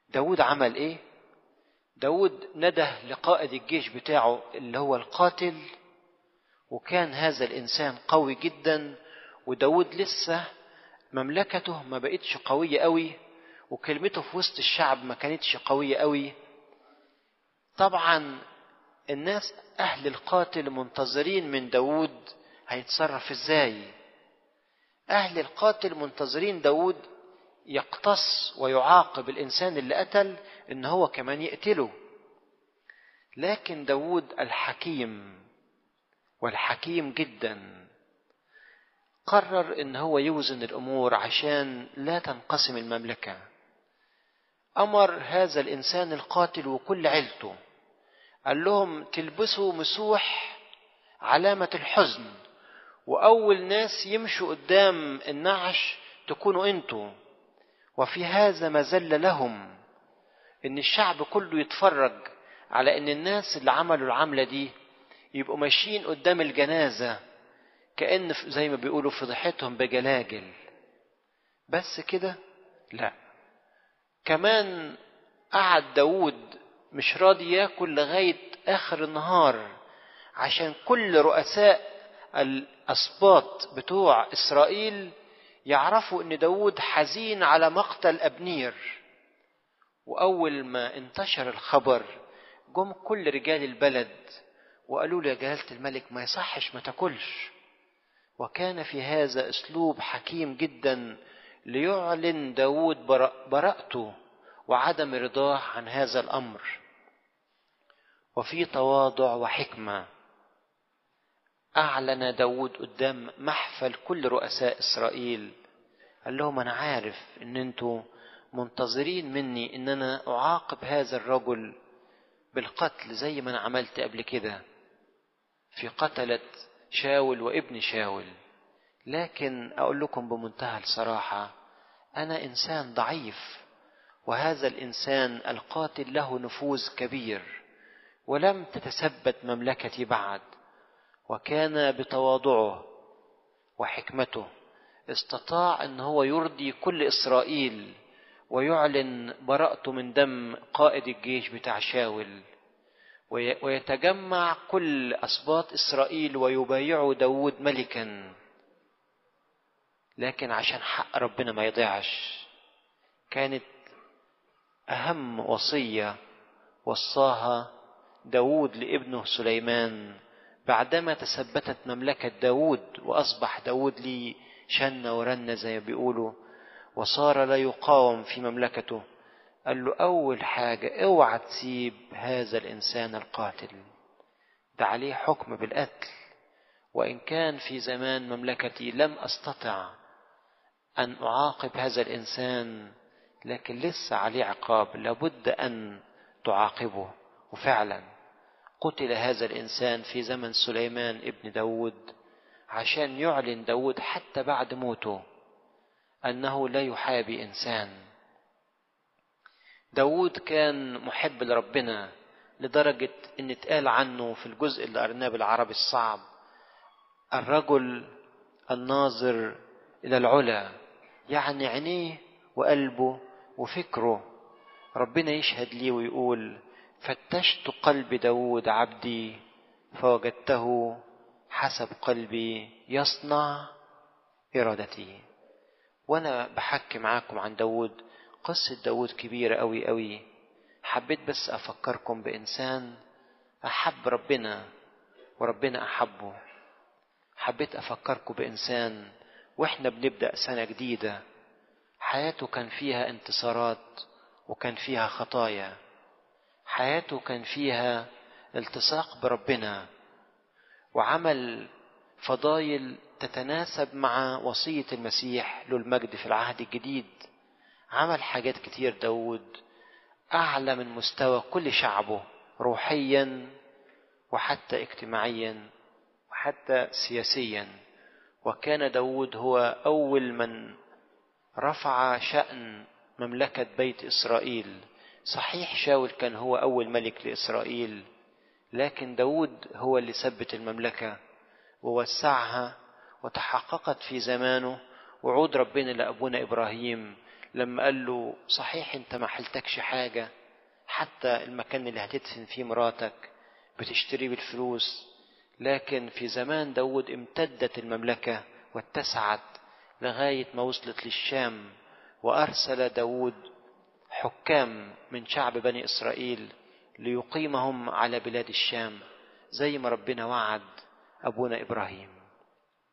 داود عمل ايه داود نده لقائد الجيش بتاعه اللي هو القاتل وكان هذا الإنسان قوي جدا وداود لسه مملكته ما بقتش قوية قوي وكلمته في وسط الشعب ما كانتش قوية قوي طبعا الناس أهل القاتل منتظرين من داود هيتصرف ازاي أهل القاتل منتظرين داود يقتص ويعاقب الإنسان اللي قتل إن هو كمان يقتله لكن داود الحكيم والحكيم جدا قرر ان هو يوزن الامور عشان لا تنقسم المملكه امر هذا الانسان القاتل وكل عيلته قال لهم تلبسوا مسوح علامه الحزن واول ناس يمشوا قدام النعش تكونوا انتوا وفي هذا مذل لهم ان الشعب كله يتفرج على ان الناس اللي عملوا العمله دي يبقوا ماشيين قدام الجنازه كأن زي ما بيقولوا فضحتهم بجلاجل بس كده لا كمان قعد داود مش راضي ياكل لغاية آخر النهار عشان كل رؤساء الأسباط بتوع إسرائيل يعرفوا إن داود حزين على مقتل أبنير وأول ما انتشر الخبر جم كل رجال البلد وقالوا له يا جلالة الملك ما يصحش ما تاكلش وكان في هذا اسلوب حكيم جدا ليعلن داود براءته وعدم رضاه عن هذا الامر وفي تواضع وحكمه اعلن داود قدام محفل كل رؤساء اسرائيل قال لهم انا عارف ان انتوا منتظرين مني ان انا اعاقب هذا الرجل بالقتل زي ما انا عملت قبل كده في قتله شاول وابن شاول لكن اقول لكم بمنتهى الصراحه انا انسان ضعيف وهذا الانسان القاتل له نفوذ كبير ولم تتثبت مملكتي بعد وكان بتواضعه وحكمته استطاع ان هو يرضي كل اسرائيل ويعلن براءته من دم قائد الجيش بتاع شاول ويتجمع كل أسباط إسرائيل ويبايعوا داود ملكا لكن عشان حق ربنا ما يضيعش كانت أهم وصية وصاها داود لابنه سليمان بعدما تثبتت مملكة داود وأصبح داود لي شنة ورنة زي ما بيقولوا وصار لا يقاوم في مملكته قال له أول حاجة اوعى تسيب هذا الإنسان القاتل ده عليه حكم بالقتل وإن كان في زمان مملكتي لم أستطع أن أعاقب هذا الإنسان لكن لسه عليه عقاب لابد أن تعاقبه وفعلا قتل هذا الإنسان في زمن سليمان ابن داود عشان يعلن داود حتى بعد موته أنه لا يحابي إنسان داود كان محب لربنا لدرجة إن اتقال عنه في الجزء اللي قرناه بالعربي الصعب الرجل الناظر إلى العلا يعني عينيه وقلبه وفكره ربنا يشهد لي ويقول فتشت قلب داود عبدي فوجدته حسب قلبي يصنع إرادتي وأنا بحكي معاكم عن داود قصة داود كبيرة أوي أوي حبيت بس أفكركم بإنسان أحب ربنا وربنا أحبه حبيت أفكركم بإنسان وإحنا بنبدأ سنة جديدة حياته كان فيها انتصارات وكان فيها خطايا حياته كان فيها التصاق بربنا وعمل فضايل تتناسب مع وصية المسيح له المجد في العهد الجديد عمل حاجات كتير داود أعلى من مستوى كل شعبه روحيا وحتى اجتماعيا وحتى سياسيا وكان داود هو أول من رفع شأن مملكة بيت إسرائيل صحيح شاول كان هو أول ملك لإسرائيل لكن داود هو اللي ثبت المملكة ووسعها وتحققت في زمانه وعود ربنا لأبونا إبراهيم لما قال له صحيح انت ما حلتكش حاجة حتى المكان اللي هتدفن فيه مراتك بتشتري بالفلوس لكن في زمان داود امتدت المملكة واتسعت لغاية ما وصلت للشام وأرسل داود حكام من شعب بني إسرائيل ليقيمهم على بلاد الشام زي ما ربنا وعد أبونا إبراهيم